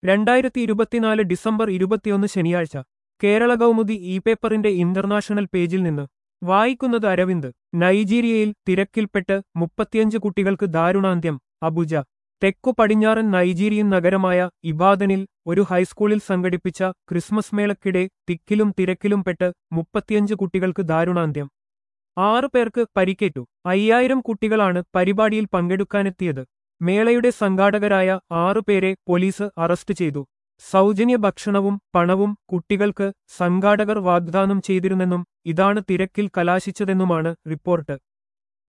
രണ്ടായിരത്തി ഇരുപത്തിനാല് ഡിസംബർ ഇരുപത്തിയൊന്ന് ശനിയാഴ്ച കേരള കൗമുദി ഇ പേപ്പറിന്റെ ഇന്റർനാഷണൽ പേജിൽ നിന്ന് വായിക്കുന്നത് അരവിന്ദ് നൈജീരിയയിൽ തിരക്കിൽപ്പെട്ട് മുപ്പത്തിയഞ്ച് കുട്ടികൾക്ക് ദാരുണാന്ത്യം അബുജ തെക്കു പടിഞ്ഞാറൻ നൈജീരിയൻ നഗരമായ ഇബാദനിൽ ഒരു ഹൈസ്കൂളിൽ സംഘടിപ്പിച്ച ക്രിസ്മസ് മേളക്കിടെ തിക്കിലും തിരക്കിലും പെട്ട് മുപ്പത്തിയഞ്ച് കുട്ടികൾക്ക് ദാരുണാന്ത്യം ആറു പേർക്ക് പരിക്കേറ്റു അയ്യായിരം കുട്ടികളാണ് പരിപാടിയിൽ പങ്കെടുക്കാനെത്തിയത് മേളയുടെ സംഘാടകരായ ആറുപേരെ പോലീസ് അറസ്റ്റ് ചെയ്തു സൗജന്യ ഭക്ഷണവും പണവും കുട്ടികൾക്ക് സംഘാടകർ വാഗ്ദാനം ചെയ്തിരുന്നെന്നും ഇതാണ് തിരക്കിൽ കലാശിച്ചതെന്നുമാണ് റിപ്പോർട്ട്